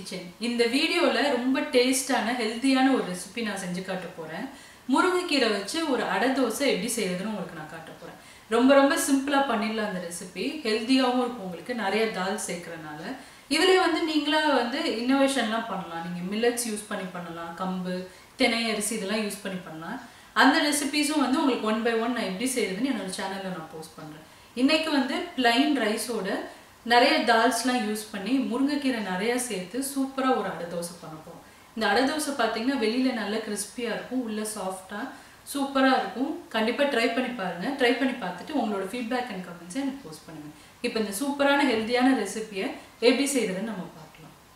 kitchen இந்த வீடியோவில் ரொம்ப டேஸ்டான ஹெல்த்தியான ஒரு ரெசிபி நான் செஞ்சு காட்ட போகிறேன் முருங்கைக்கீரை வச்சு ஒரு அடை தோசை எப்படி செய்யறதுன்னு உங்களுக்கு நான் காட்ட போகிறேன் ரொம்ப ரொம்ப சிம்பிளாக பண்ணிடலாம் அந்த ரெசிபி ஹெல்த்தியாகவும் இருக்கும் உங்களுக்கு நிறைய தால் சேர்க்கறனால இதில் வந்து நீங்களா வந்து இன்னோவேஷன்லாம் பண்ணலாம் நீங்கள் மில்லட்ஸ் யூஸ் பண்ணி பண்ணலாம் கம்பு தினை அரிசி இதெல்லாம் யூஸ் பண்ணி பண்ணலாம் அந்த ரெசிபிஸும் வந்து உங்களுக்கு ஒன் பை ஒன் நான் எப்படி செய்யறதுன்னு என்னோட சேனலில் நான் போஸ்ட் பண்ணுறேன் இன்னைக்கு வந்து பிளைன் ரைஸோட நிறைய தால்ஸ்லாம் யூஸ் பண்ணி முருங்கைக்கீரை நிறைய சேர்த்து சூப்பராக ஒரு அடை தோசை பண்ண போகிறோம் இந்த அடை தோசை பார்த்தீங்கன்னா வெளியில் நல்ல கிறிஸ்பியாக இருக்கும் உள்ளே சாஃப்டாக சூப்பராக இருக்கும் கண்டிப்பாக ட்ரை பண்ணி பாருங்கள் ட்ரை பண்ணி பார்த்துட்டு உங்களோட ஃபீட்பேக் அண்ட் கமெண்ட்ஸை எனக்கு போஸ்ட் பண்ணுங்கள் இப்போ இந்த சூப்பரான ஹெல்த்தியான ரெசிபியை எப்படி செய்கிறதுன்னு நம்ம பார்க்கலாம்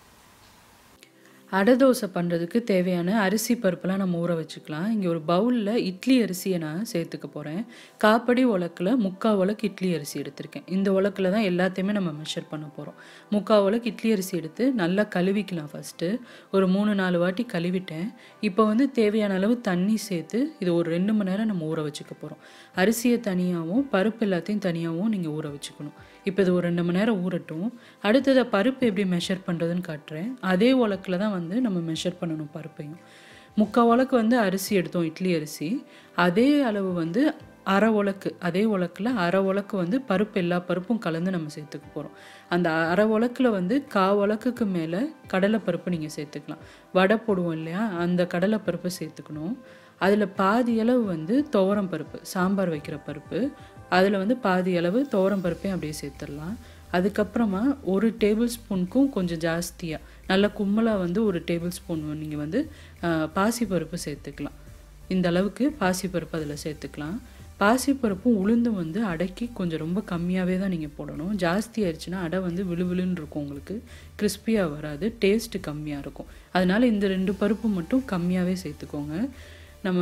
அடை தோசை பண்ணுறதுக்கு தேவையான அரிசி பருப்பெல்லாம் நம்ம ஊற வச்சுக்கலாம் இங்கே ஒரு பவுலில் இட்லி அரிசியை நான் சேர்த்துக்க போகிறேன் காப்படி உலக்கில் முக்கால் உலக்கு இட்லி அரிசி எடுத்திருக்கேன் இந்த உலக்கில் தான் எல்லாத்தையுமே நம்ம மெஷர் பண்ண போகிறோம் முக்கால் உலக்கு இட்லி அரிசி எடுத்து நல்லா கழுவிக்கலாம் ஃபஸ்ட்டு ஒரு மூணு நாலு வாட்டி கழுவிட்டேன் இப்போ வந்து தேவையான அளவு தண்ணி சேர்த்து இது ஒரு ரெண்டு மணி நேரம் நம்ம ஊற வச்சுக்க போகிறோம் அரிசியை தனியாகவும் பருப்பு எல்லாத்தையும் தனியாகவும் நீங்கள் ஊற வச்சுக்கணும் இப்போ இது ஒரு ரெண்டு மணி நேரம் ஊறட்டும் அடுத்ததை பருப்பு எப்படி மெஷர் பண்ணுறதுன்னு காட்டுறேன் அதே உலக்கில் தான் வந்து நம்ம மெஷர் பண்ணணும் பருப்பையும் முக்கால் உலக்கு வந்து அரிசி எடுத்தோம் இட்லி அரிசி அதே அளவு வந்து அரை உலக்கு அதே உலக்கில் அரை உலக்கு வந்து பருப்பு எல்லா பருப்பும் கலந்து நம்ம சேர்த்துக்க போகிறோம் அந்த அரை உலக்கில் வந்து கா உலக்குக்கு மேலே கடலைப்பருப்பு நீங்கள் சேர்த்துக்கலாம் வடை போடுவோம் இல்லையா அந்த கடலைப்பருப்பு சேர்த்துக்கணும் அதில் பாதி அளவு வந்து துவரம் பருப்பு சாம்பார் வைக்கிற பருப்பு அதில் வந்து பாதி அளவு துவரம் பருப்பையும் அப்படியே சேர்த்துடலாம் அதுக்கப்புறமா ஒரு டேபிள் ஸ்பூனுக்கும் கொஞ்சம் ஜாஸ்தியாக நல்ல கும்மலாக வந்து ஒரு டேபிள் ஸ்பூன் நீங்கள் வந்து பாசிப்பருப்பு சேர்த்துக்கலாம் இந்த அளவுக்கு பாசிப்பருப்பு அதில் சேர்த்துக்கலாம் பாசிப்பருப்பும் உளுந்தும் வந்து அடக்கி கொஞ்சம் ரொம்ப கம்மியாகவே தான் நீங்கள் போடணும் ஜாஸ்தி ஆயிடுச்சுன்னா அடை வந்து விழுவிழுன்னு இருக்கும் உங்களுக்கு கிறிஸ்பியாக வராது டேஸ்ட்டு கம்மியாக இருக்கும் அதனால் இந்த ரெண்டு பருப்பு மட்டும் கம்மியாகவே சேர்த்துக்கோங்க நம்ம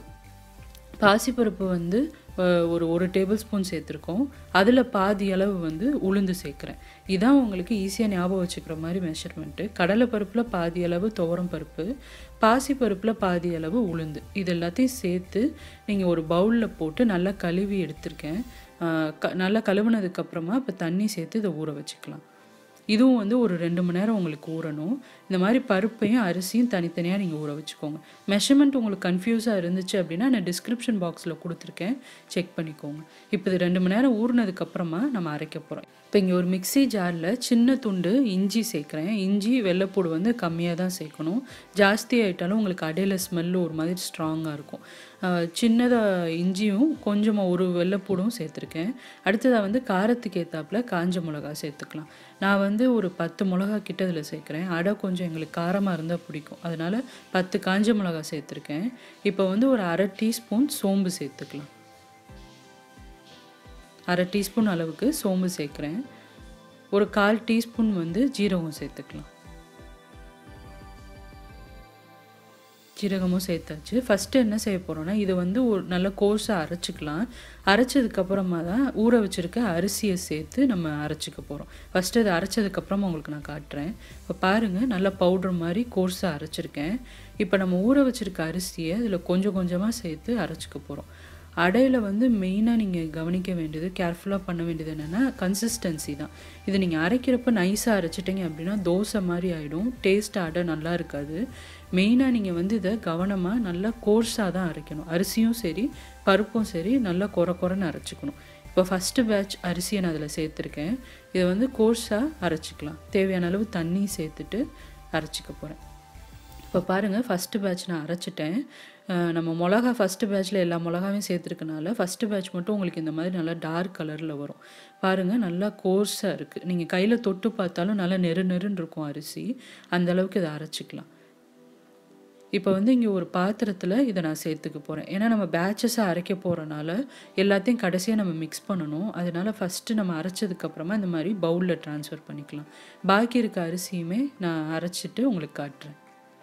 பாசிப்பருப்பு வந்து ஒரு ஒரு டேபிள் ஸ்பூன் சேர்த்துருக்கோம் அதில் பாதி அளவு வந்து உளுந்து சேர்க்குறேன் இதான் உங்களுக்கு ஈஸியாக ஞாபகம் வச்சுக்கிற மாதிரி மெஷர்மெண்ட்டு கடலை பருப்பில் பாதி அளவு துவரம் பருப்பு பாசி பருப்பில் பாதி அளவு உளுந்து இது எல்லாத்தையும் சேர்த்து நீங்கள் ஒரு பவுலில் போட்டு நல்லா கழுவி எடுத்திருக்கேன் க நல்லா கழுவுனதுக்கப்புறமா இப்போ தண்ணி சேர்த்து இதை ஊற வச்சுக்கலாம் இதுவும் வந்து ஒரு ரெண்டு மணி நேரம் உங்களுக்கு ஊறணும் இந்த மாதிரி பருப்பையும் அரிசியும் தனித்தனியாக நீங்கள் ஊற வச்சுக்கோங்க மெஷர்மெண்ட் உங்களுக்கு கன்ஃபியூஸாக இருந்துச்சு அப்படின்னா நான் டிஸ்கிரிப்ஷன் பாக்ஸில் கொடுத்துருக்கேன் செக் பண்ணிக்கோங்க இப்போ இது ரெண்டு மணி நேரம் ஊறினதுக்கப்புறமா நம்ம அரைக்க போகிறோம் இப்போ இங்கே ஒரு மிக்சி ஜாரில் சின்ன துண்டு இஞ்சி சேர்க்குறேன் இஞ்சி வெள்ளைப்பூடு வந்து கம்மியாக தான் சேர்க்கணும் ஜாஸ்தி ஆகிட்டாலும் உங்களுக்கு அடையில ஸ்மெல்லு ஒரு மாதிரி ஸ்ட்ராங்காக இருக்கும் சின்னதாக இஞ்சியும் கொஞ்சமாக ஒரு வெள்ளைப்பூடும் சேர்த்துருக்கேன் அடுத்ததாக வந்து காரத்துக்கு ஏற்றாப்புல காஞ்ச மிளகா சேர்த்துக்கலாம் நான் வந்து ஒரு பத்து மிளகா கிட்ட இதில் சேர்க்குறேன் அடை கொஞ்சம் எங்களுக்கு காரமாக இருந்தால் பிடிக்கும் அதனால் பத்து காஞ்ச மிளகா சேர்த்துருக்கேன் இப்போ வந்து ஒரு அரை டீஸ்பூன் சோம்பு சேர்த்துக்கலாம் அரை டீஸ்பூன் அளவுக்கு சோம்பு சேர்க்குறேன் ஒரு கால் டீஸ்பூன் வந்து ஜீரகம் சேர்த்துக்கலாம் ஜீரகமும் சேர்த்தாச்சு ஃபஸ்ட்டு என்ன செய்ய போகிறோன்னா இது வந்து ஒரு நல்ல கோர்ஸாக அரைச்சிக்கலாம் அரைச்சதுக்கப்புறமா தான் ஊற வச்சுருக்க அரிசியை சேர்த்து நம்ம அரைச்சிக்க போகிறோம் ஃபஸ்ட்டு அதை அரைச்சதுக்கப்புறமா உங்களுக்கு நான் காட்டுறேன் இப்போ பாருங்கள் நல்லா பவுட்ரு மாதிரி கோர்ஸாக அரைச்சிருக்கேன் இப்போ நம்ம ஊற வச்சுருக்க அரிசியை இதில் கொஞ்சம் கொஞ்சமாக சேர்த்து அரைச்சிக்க போகிறோம் அடையில் வந்து மெயினாக நீங்கள் கவனிக்க வேண்டியது கேர்ஃபுல்லாக பண்ண வேண்டியது என்னென்னா கன்சிஸ்டன்சி தான் இது நீங்கள் அரைக்கிறப்ப நைஸாக அரைச்சிட்டிங்க அப்படின்னா தோசை மாதிரி ஆகிடும் டேஸ்ட் அடை நல்லா இருக்காது மெயினாக நீங்கள் வந்து இதை கவனமாக நல்லா கோர்ஸாக தான் அரைக்கணும் அரிசியும் சரி பருப்பும் சரி நல்லா குறை குறைன்னு அரைச்சிக்கணும் இப்போ ஃபஸ்ட்டு பேட்ச் அரிசியை நான் அதில் சேர்த்துருக்கேன் இதை வந்து கோர்ஸாக அரைச்சிக்கலாம் தேவையான அளவு தண்ணி சேர்த்துட்டு அரைச்சிக்க போகிறேன் இப்போ பாருங்கள் ஃபஸ்ட்டு பேட்ச் நான் அரைச்சிட்டேன் நம்ம மிளகா ஃபஸ்ட்டு பேட்ச்சில் எல்லா மிளகாவையும் சேர்த்துருக்கனால ஃபஸ்ட்டு பேட்ச் மட்டும் உங்களுக்கு இந்த மாதிரி நல்லா டார்க் கலரில் வரும் பாருங்கள் நல்லா கோர்ஸாக இருக்குது நீங்கள் கையில் தொட்டு பார்த்தாலும் நல்லா நெரு நெருன்னு இருக்கும் அரிசி அந்தளவுக்கு இதை அரைச்சிக்கலாம் இப்போ வந்து இங்கே ஒரு பாத்திரத்தில் இதை நான் சேர்த்துக்க போகிறேன் ஏன்னா நம்ம பேட்சஸாக அரைக்க போகிறனால எல்லாத்தையும் கடைசியாக நம்ம மிக்ஸ் பண்ணணும் அதனால் ஃபஸ்ட்டு நம்ம அரைச்சதுக்கப்புறமா இந்த மாதிரி பவுலில் ட்ரான்ஸ்ஃபர் பண்ணிக்கலாம் பாக்கி இருக்க அரிசியுமே நான் அரைச்சிட்டு உங்களுக்கு காட்டுறேன்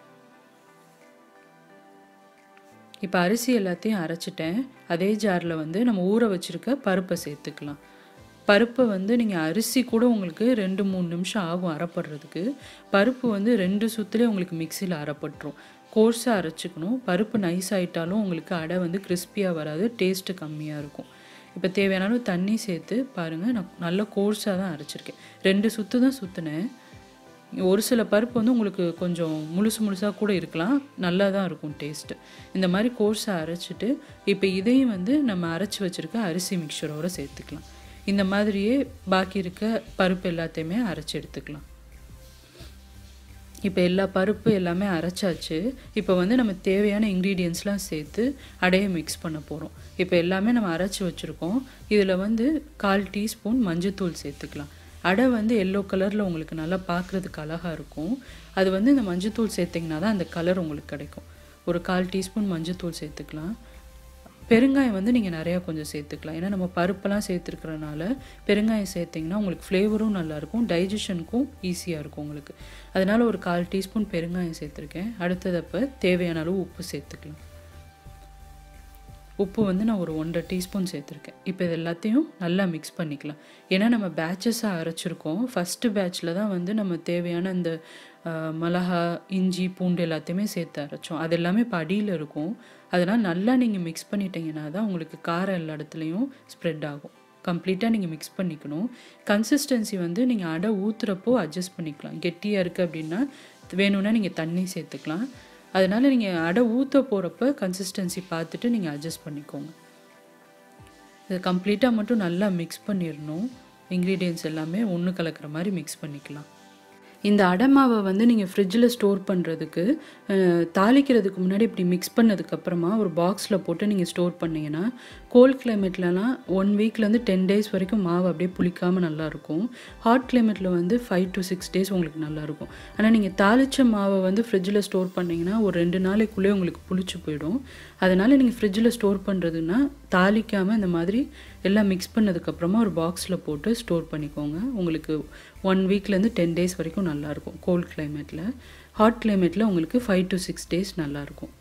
இப்போ அரிசி எல்லாத்தையும் அரைச்சிட்டேன் அதே ஜாரில் வந்து நம்ம ஊற வச்சுருக்க பருப்பை சேர்த்துக்கலாம் பருப்பை வந்து நீங்கள் அரிசி கூட உங்களுக்கு ரெண்டு மூணு நிமிஷம் ஆகும் அரைப்படுறதுக்கு பருப்பு வந்து ரெண்டு சுற்றுலேயே உங்களுக்கு மிக்சியில் அரைப்பட்டுரும் கோர்ஸாக அரைச்சிக்கணும் பருப்பு நைஸ் ஆகிட்டாலும் உங்களுக்கு அடை வந்து கிறிஸ்பியாக வராது டேஸ்ட்டு கம்மியாக இருக்கும் இப்போ தேவையான அளவு தண்ணி சேர்த்து பாருங்கள் நான் நல்ல கோர்ஸாக தான் அரைச்சிருக்கேன் ரெண்டு சுற்று தான் சுற்றினேன் ஒரு சில பருப்பு வந்து உங்களுக்கு கொஞ்சம் முழுசு முழுசாக கூட இருக்கலாம் நல்லா தான் இருக்கும் டேஸ்ட்டு இந்த மாதிரி கோர்ஸை அரைச்சிட்டு இப்போ இதையும் வந்து நம்ம அரைச்சி வச்சுருக்க அரிசி மிக்சரோடு சேர்த்துக்கலாம் இந்த மாதிரியே பாக்கி இருக்க பருப்பு எல்லாத்தையுமே அரைச்சி எடுத்துக்கலாம் இப்போ எல்லா பருப்பு எல்லாமே அரைச்சாச்சு இப்போ வந்து நம்ம தேவையான இன்க்ரீடியன்ஸ்லாம் சேர்த்து அடையை மிக்ஸ் பண்ண போகிறோம் இப்போ எல்லாமே நம்ம அரைச்சி வச்சுருக்கோம் இதில் வந்து கால் டீஸ்பூன் மஞ்சத்தூள் சேர்த்துக்கலாம் அடை வந்து எல்லோ கலரில் உங்களுக்கு நல்லா பார்க்குறதுக்கு அழகாக இருக்கும் அது வந்து இந்த மஞ்சத்தூள் சேர்த்திங்கன்னா தான் அந்த கலர் உங்களுக்கு கிடைக்கும் ஒரு கால் டீஸ்பூன் மஞ்சத்தூள் சேர்த்துக்கலாம் பெருங்காயம் வந்து நீங்கள் நிறையா கொஞ்சம் சேர்த்துக்கலாம் ஏன்னா நம்ம பருப்பெல்லாம் சேர்த்துருக்கறனால பெருங்காயம் சேர்த்திங்கன்னா உங்களுக்கு ஃப்ளேவரும் நல்லாயிருக்கும் டைஜஷனுக்கும் ஈஸியாக இருக்கும் உங்களுக்கு அதனால் ஒரு கால் டீஸ்பூன் பெருங்காயம் சேர்த்துருக்கேன் அடுத்ததப்போ தேவையான அளவு உப்பு சேர்த்துக்கலாம் உப்பு வந்து நான் ஒரு ஒன்றரை டீஸ்பூன் சேர்த்துருக்கேன் இப்போ இது எல்லாத்தையும் நல்லா மிக்ஸ் பண்ணிக்கலாம் ஏன்னா நம்ம பேட்சஸாக அரைச்சிருக்கோம் ஃபஸ்ட்டு பேட்ச்சில் தான் வந்து நம்ம தேவையான அந்த மிளகா இஞ்சி பூண்டு எல்லாத்தையுமே சேர்த்து அரைச்சோம் அது எல்லாமே இப்போ அடியில் இருக்கும் அதனால் நல்லா நீங்கள் மிக்ஸ் பண்ணிட்டீங்கன்னா தான் உங்களுக்கு காரம் எல்லா இடத்துலையும் ஸ்ப்ரெட் ஆகும் கம்ப்ளீட்டாக நீங்கள் மிக்ஸ் பண்ணிக்கணும் கன்சிஸ்டன்சி வந்து நீங்கள் அடை ஊற்றுறப்போ அட்ஜஸ்ட் பண்ணிக்கலாம் கெட்டியாக இருக்குது அப்படின்னா வேணும்னா நீங்கள் தண்ணி சேர்த்துக்கலாம் அதனால் நீங்கள் அடை ஊற்ற போகிறப்ப கன்சிஸ்டன்சி பார்த்துட்டு நீங்கள் அட்ஜஸ்ட் பண்ணிக்கோங்க இது கம்ப்ளீட்டாக மட்டும் நல்லா மிக்ஸ் பண்ணிடணும் இன்க்ரீடியன்ஸ் எல்லாமே ஒன்று கலக்கிற மாதிரி மிக்ஸ் பண்ணிக்கலாம் இந்த அடை மாவை வந்து நீங்கள் ஃப்ரிட்ஜில் ஸ்டோர் பண்ணுறதுக்கு தாளிக்கிறதுக்கு முன்னாடி இப்படி மிக்ஸ் பண்ணதுக்கப்புறமா ஒரு பாக்ஸில் போட்டு நீங்கள் ஸ்டோர் பண்ணிங்கன்னா கோல்ட் கிளைமேட்லலாம் ஒன் வீக்லேருந்து டென் டேஸ் வரைக்கும் மாவு அப்படியே புளிக்காமல் நல்லாயிருக்கும் ஹாட் கிளைமேட்டில் வந்து ஃபைவ் டு சிக்ஸ் டேஸ் உங்களுக்கு நல்லாயிருக்கும் ஆனால் நீங்கள் தாளித்த மாவை வந்து ஃப்ரிட்ஜில் ஸ்டோர் பண்ணிங்கன்னா ஒரு ரெண்டு நாளைக்குள்ளே உங்களுக்கு புளிச்சு போயிடும் அதனால் நீங்கள் ஃப்ரிட்ஜில் ஸ்டோர் பண்ணுறதுன்னா தாளிக்காமல் இந்த மாதிரி எல்லாம் மிக்ஸ் பண்ணதுக்கப்புறமா ஒரு பாக்ஸில் போட்டு ஸ்டோர் பண்ணிக்கோங்க உங்களுக்கு ஒன் வீக்லேருந்து டென் டேஸ் வரைக்கும் நல்லாயிருக்கும் கோல்ட் கிளைமேட்டில் ஹாட் கிளைமேட்டில் உங்களுக்கு ஃபைவ் டு சிக்ஸ் டேஸ் நல்லாயிருக்கும்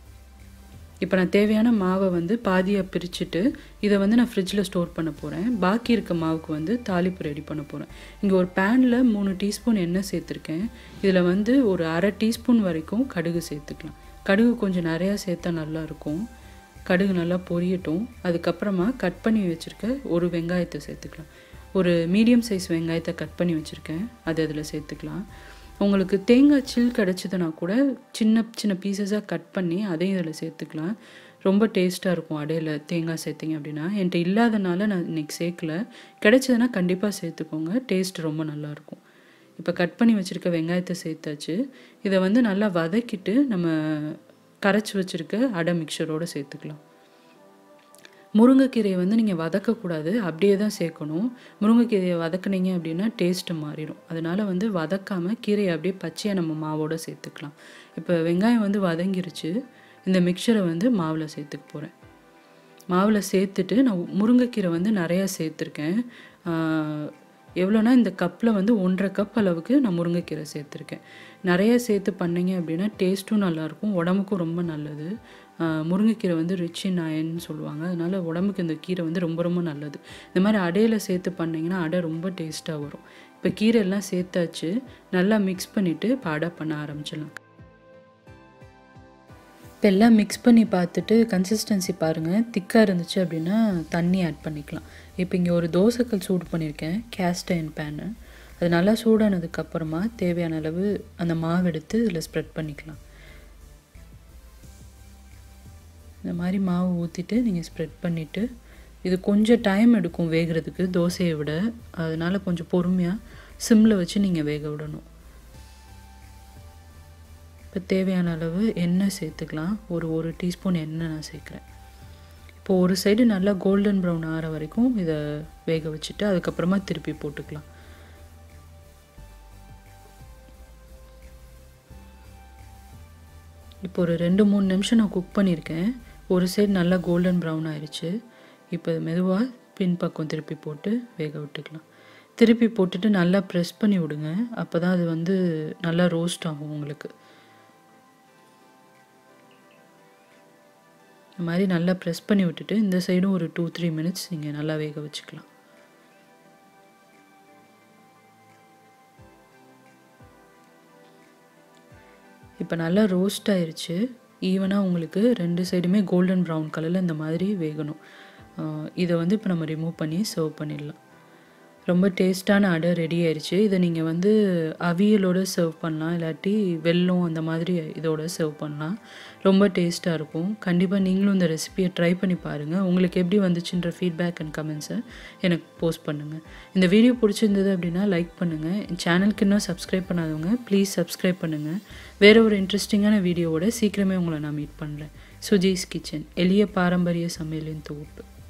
இப்போ நான் தேவையான மாவை வந்து பாதியாக பிரிச்சுட்டு இதை வந்து நான் ஃப்ரிட்ஜில் ஸ்டோர் பண்ண போகிறேன் பாக்கி இருக்க மாவுக்கு வந்து தாளிப்பு ரெடி பண்ண போகிறேன் இங்கே ஒரு பேனில் மூணு டீஸ்பூன் எண்ணெய் சேர்த்துருக்கேன் இதில் வந்து ஒரு அரை டீஸ்பூன் வரைக்கும் கடுகு சேர்த்துக்கலாம் கடுகு கொஞ்சம் நிறையா சேர்த்தா நல்லாயிருக்கும் கடுகு நல்லா பொரியட்டும் அதுக்கப்புறமா கட் பண்ணி வச்சுருக்க ஒரு வெங்காயத்தை சேர்த்துக்கலாம் ஒரு மீடியம் சைஸ் வெங்காயத்தை கட் பண்ணி வச்சுருக்கேன் அது அதில் சேர்த்துக்கலாம் உங்களுக்கு தேங்காய் சில் கிடச்சிதுன்னா கூட சின்ன சின்ன பீசஸாக கட் பண்ணி அதையும் இதில் சேர்த்துக்கலாம் ரொம்ப டேஸ்ட்டாக இருக்கும் அடையில் தேங்காய் சேர்த்திங்க அப்படின்னா என்கிட்ட இல்லாதனால நான் இன்றைக்கி சேர்க்கல கிடச்சதுன்னா கண்டிப்பாக சேர்த்துக்கோங்க டேஸ்ட் ரொம்ப நல்லாயிருக்கும் இப்போ கட் பண்ணி வச்சுருக்க வெங்காயத்தை சேர்த்தாச்சு இதை வந்து நல்லா வதக்கிட்டு நம்ம கரைச்சி வச்சுருக்க அடை மிக்சரோடு சேர்த்துக்கலாம் முருங்கைக்கீரையை வந்து நீங்கள் வதக்கக்கூடாது அப்படியே தான் சேர்க்கணும் முருங்கைக்கீரையை வதக்குனீங்க அப்படின்னா டேஸ்ட்டு மாறிடும் அதனால் வந்து வதக்காமல் கீரையை அப்படியே பச்சையாக நம்ம மாவோடு சேர்த்துக்கலாம் இப்போ வெங்காயம் வந்து வதங்கிருச்சு இந்த மிக்சரை வந்து மாவில் சேர்த்துக்க போகிறேன் மாவில் சேர்த்துட்டு நான் முருங்கைக்கீரை வந்து நிறையா சேர்த்துருக்கேன் எவ்வளோனா இந்த கப்பில் வந்து ஒன்றரை கப் அளவுக்கு நான் முருங்கைக்கீரை சேர்த்துருக்கேன் நிறைய சேர்த்து பண்ணிங்க அப்படின்னா டேஸ்ட்டும் நல்லாயிருக்கும் உடம்புக்கும் ரொம்ப நல்லது முருங்கைக்கீரை வந்து ரிச் இன் அயன்னு சொல்லுவாங்க அதனால் உடம்புக்கு இந்த கீரை வந்து ரொம்ப ரொம்ப நல்லது இந்த மாதிரி அடையில் சேர்த்து பண்ணிங்கன்னா அடை ரொம்ப டேஸ்ட்டாக வரும் இப்போ கீரை எல்லாம் சேர்த்தாச்சு நல்லா மிக்ஸ் பண்ணிவிட்டு இப்போ அடை பண்ண ஆரம்பிச்சிடலாம் இப்போ எல்லாம் மிக்ஸ் பண்ணி பார்த்துட்டு கன்சிஸ்டன்சி பாருங்கள் திக்காக இருந்துச்சு அப்படின்னா தண்ணி ஆட் பண்ணிக்கலாம் இப்போ இங்கே ஒரு தோசைக்கல் சூடு பண்ணியிருக்கேன் கேஸ்ட் அயன் பேனு அது நல்லா சூடானதுக்கப்புறமா தேவையான அளவு அந்த மாவு எடுத்து இதில் ஸ்ப்ரெட் பண்ணிக்கலாம் இந்த மாதிரி மாவு ஊற்றிட்டு நீங்கள் ஸ்ப்ரெட் பண்ணிவிட்டு இது கொஞ்சம் டைம் எடுக்கும் வேகிறதுக்கு தோசையை விட அதனால் கொஞ்சம் பொறுமையாக சிம்மில் வச்சு நீங்கள் வேக விடணும் இப்போ தேவையான அளவு எண்ணெய் சேர்த்துக்கலாம் ஒரு ஒரு டீஸ்பூன் எண்ணெய் நான் சேர்க்குறேன் இப்போ ஒரு சைடு நல்லா கோல்டன் ப்ரௌன் ஆற வரைக்கும் இதை வேக வச்சுட்டு அதுக்கப்புறமா திருப்பி போட்டுக்கலாம் இப்போ ஒரு ரெண்டு மூணு நிமிஷம் நான் குக் பண்ணியிருக்கேன் ஒரு சைடு நல்லா கோல்டன் ப்ரௌன் ஆயிடுச்சு இப்போ மெதுவாக பின்பக்கம் திருப்பி போட்டு வேக விட்டுக்கலாம் திருப்பி போட்டுட்டு நல்லா ப்ரெஸ் பண்ணி விடுங்க அப்போ தான் அது வந்து நல்லா ரோஸ்ட் ஆகும் உங்களுக்கு இந்த மாதிரி நல்லா ப்ரெஸ் பண்ணி விட்டுட்டு இந்த சைடும் ஒரு டூ த்ரீ மினிட்ஸ் நீங்கள் நல்லா வேக வச்சுக்கலாம் இப்போ நல்லா ரோஸ்ட் ஆயிருச்சு ஈவனாக உங்களுக்கு ரெண்டு சைடுமே கோல்டன் ப்ரௌன் கலரில் இந்த மாதிரி வேகணும் இதை வந்து இப்போ நம்ம ரிமூவ் பண்ணி சர்வ் பண்ணிடலாம் ரொம்ப டேஸ்ட்டான அடை ரெடி ஆயிடுச்சு இதை நீங்கள் வந்து அவியலோட சர்வ் பண்ணலாம் இல்லாட்டி வெல்லம் அந்த மாதிரி இதோட சர்வ் பண்ணலாம் ரொம்ப டேஸ்ட்டாக இருக்கும் கண்டிப்பாக நீங்களும் இந்த ரெசிபியை ட்ரை பண்ணி பாருங்கள் உங்களுக்கு எப்படி வந்துச்சுன்ற ஃபீட்பேக் அண்ட் கமெண்ட்ஸை எனக்கு போஸ்ட் பண்ணுங்கள் இந்த வீடியோ பிடிச்சிருந்தது அப்படின்னா லைக் பண்ணுங்கள் சேனலுக்கு இன்னும் சப்ஸ்கிரைப் பண்ணாதவங்க ப்ளீஸ் சப்ஸ்கிரைப் பண்ணுங்கள் வேறு ஒரு இன்ட்ரெஸ்டிங்கான வீடியோவோட சீக்கிரமே உங்களை நான் மீட் பண்ணுறேன் சுஜீஸ் கிச்சன் எளிய பாரம்பரிய சமையலின் தொகுப்பு